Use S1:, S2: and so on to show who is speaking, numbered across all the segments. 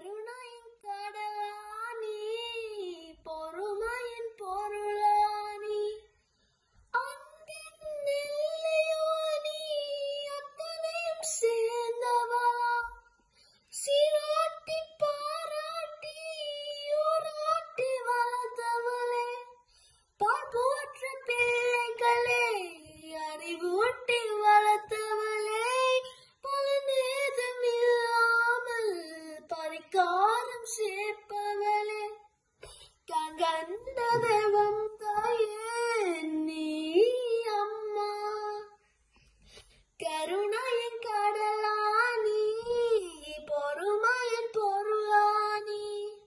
S1: கருணையின் கடலானி பொறுமையின் பொருளானி அன்பின் நெல்லையானி அத்தனையும் சேர்ந்தவா சீராட்டி பாராட்டி ஊராட்டி வளர்த்தவளே பாபோற்ற பிள்ளைகளே அறிவூட்டி வளர்த்தவளே பலநேதம் இல்லாமல் பரிகாரம் சேர்ப்பவளே கண்கண்ட தெய்வம் தாயே நீ அம்மா கருணையின் கடலானி பொறுமையின் பொருளானி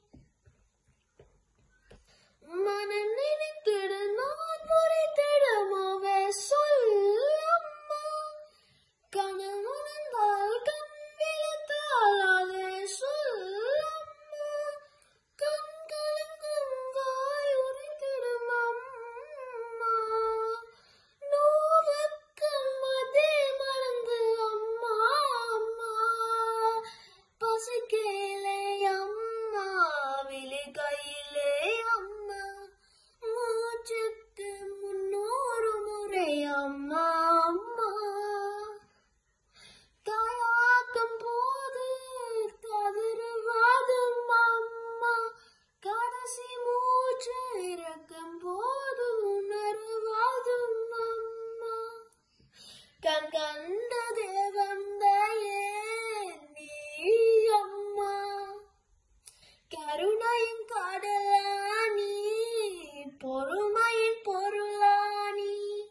S1: மனம் நினைத்திடு நான் முறைத்திடமாவே சொல்லம்மா கனவுணர்ந்தால் கண் விழித்தால் அதே சொல்லம்மா கண் கலங்கும் வாய் உரைத்திடும் அம்மா நோவுக்கு மதே மறந்து அம்மா அம்மா பசிக்கையிலே அம்மா விழி கையிலே அம்மா மூச்சுக்கு முன்னூறு முறை அம்மா அம்மா தாயாக்கும் போது கதறுவாதும் அம்மா கடைசி மூச்சு இறக்கும் போது உணர்வாதும் அம்மா கண் கண்ட தேவம் தயே நீ அம்மா கருணையின் கடலானி பொறுமையின் பொருளானி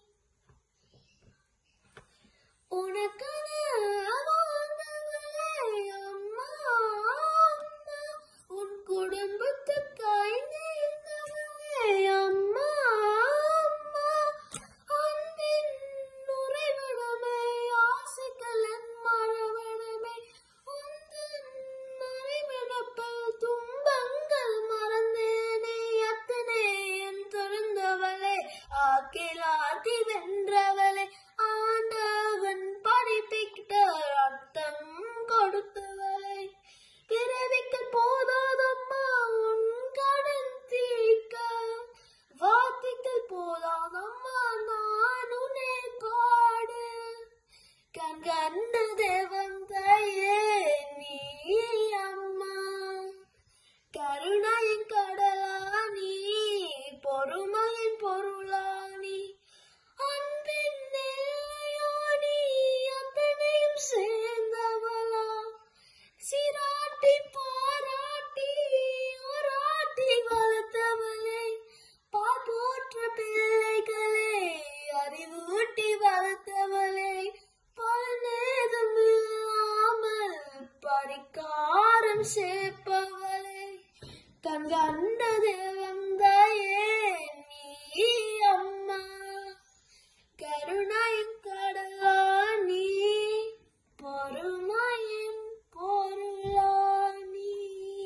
S1: உனக்கான வாழ்ந்தவளே அம்மா அம்மா உன் குடும்பத்துக்காய் நேர்ந்தவளே அம்மா அம்மா அன்பின் உறைவிடமே ஆசைகளின் மரவிடமே உந்தன் மறைவிடப்பில் துன்பங்கள் மறந்தேனே அத்தனை என் துறந்தவளே ஆக்கிலாத்தி வென்றவளே ஆண்டவன் படிப்பிக்கிட்ட அர்த்தம் கொடுத்தவளே பிறவிக்கு போதாதம்மா உன் கடன் தீர்க்க வார்த்தைக்கு போதாதம்மா நான் உன்னை பாடு கண் கண்ட தேவன் தாயே நீ அம்மா கருணையின் கடலானி பொறுமையின் பொருளானி அன்பின் நெல்லையானி அத்தனையும் சேர்ந்தவளா சிராட்டி பாராட்டி ஓராட்டி வளர்த்தவளே பாப்போற்ற பிள்ளைகளே அறிவூட்டி வளர்த்தவளே பலநேதம் இல்லாமல் பரிகாரம் சேர்ப்பவளே கண்கண்ட தேவம் தாயே நீ அம்மா கருணையின் கடலானி பொறுமையின் பொருளானி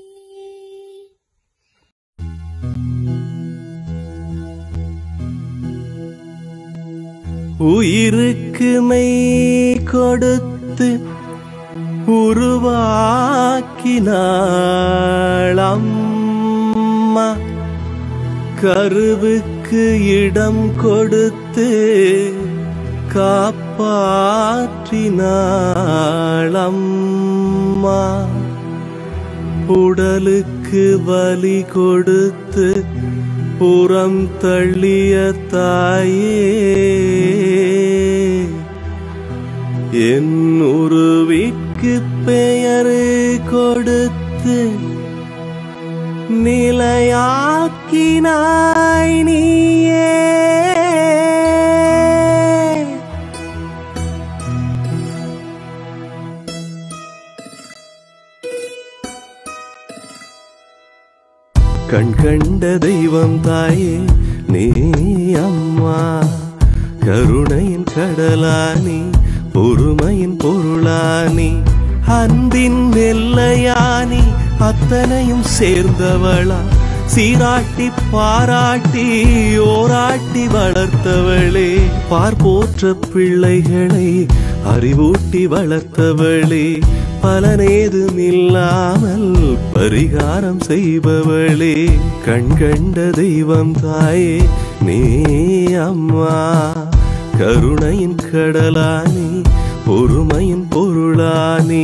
S2: உயிருக்கு மெய் கொடுத்து உருவாக்கினாள் அம்மா கருவுக்கு இடம் கொடுத்து காப்பாற்றினாள் அம்மா உடலுக்கு வலி கொடுத்து புறம் தள்ளிய தாயே என் உருவிற்கு பெயர் கொடுத்து நிலையாக்கினாய் நீயே கண் கண்ட தெய்வம் தாயே நீ அம்மா கருணையின் கடலானி பொறுமையின் பொருளானி அன்பின் நெல்லையானி அத்தனையும் சேர்ந்தவளா சீராட்டி பாராட்டி ஓராட்டி வளர்த்தவளே பார்ப்போற்ற பிள்ளைகளை அறிவூட்டி வளர்த்தவளே பலனேதும் இல்லாமல் பரிகாரம் செய்பவளே கண் கண்ட தெய்வம் தாயே நீ அம்மா கருணையின் கடலானி பொறுமையின் பொருளானி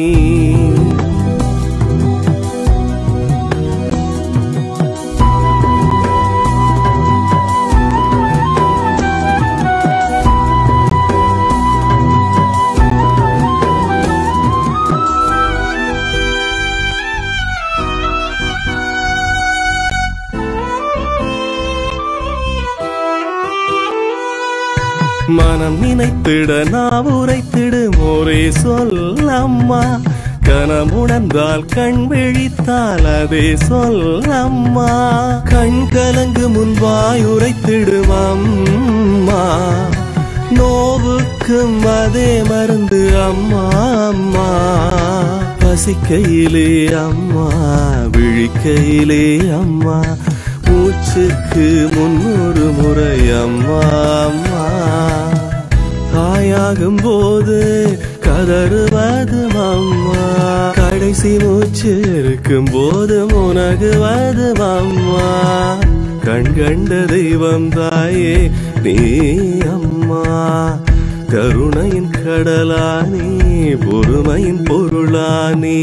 S2: மனம் நினைத்திட நான் உரைத்திடும் ஒரே சொல் அம்மா கனமுணர்ந்தால் கண் விழித்தால் அதே சொல் அம்மா கண் கலங்கு முன்பாய் உரைத்திடும் அம்மா நோவுக்கும் அதே மருந்து அம்மா அம்மா பசிக்கையிலே அம்மா விழிக்கையிலே அம்மா மூச்சுக்கு முன்னூறு முறை அம்மா அம்மா தாயாகும் போது கதறுவது அம்மா கடைசி மூச்சு இருக்கும் போது முனகுவது அம்மா கண் கண்ட தெய்வம் தாயே நீ அம்மா கருணையின் கடலானி பொறுமையின் பொருளானி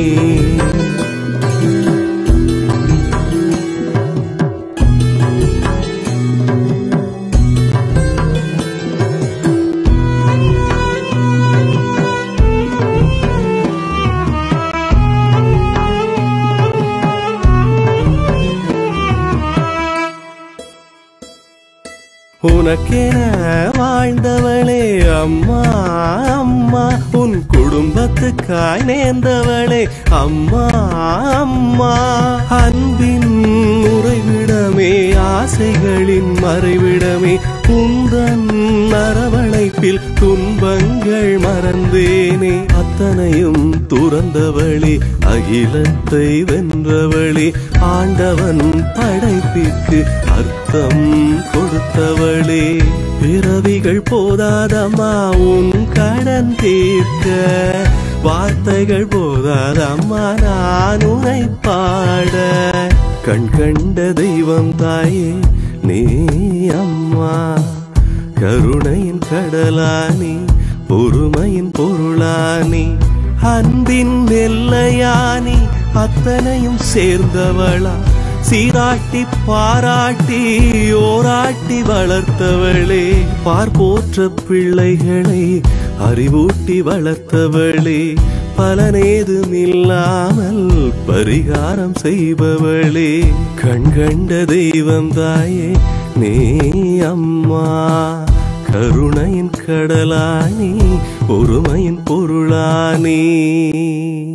S2: உனக்கென வாழ்ந்தவளே அம்மா அம்மா உன் குடும்பத்துக்காய் நேர்ந்தவளே அம்மா அம்மா அன்பின் உறைவிடமே ஆசைகளின் மறைவிடமே உந்தன் அரவணைப்பில் துன்பங்கள் மறந்தேனே அத்தனையும் துறந்தவளே அகிலத்தை வென்றவளே ஆண்டவன் படைப்பிற்கு அர்த்தம் கொடுத்தவளே பிறவிகள் போதாதம்மா உன் கடன் தீர்க்க வார்த்தைகள் போதாதம்மா நான் உனை பாட கண் கண்ட தெய்வம் தாயே நீ அம்மா கருணையின் கடலானி பொறுமையின் பொருளானி அன்பின் எல்லையானி அத்தனையும் சேர்ந்தவளா சீராட்டி பாராட்டி ஓராட்டி வளர்த்தவளே பார்ப்போற்ற பிள்ளைகளை அறிவூட்டி வளர்த்தவளே பலனேதும் இல்லாமல் பரிகாரம் செய்பவளே கண் கண்ட தெய்வம் தாயே நீ அம்மா கருணையின் கடலானி பொறுமையின் பொருளானி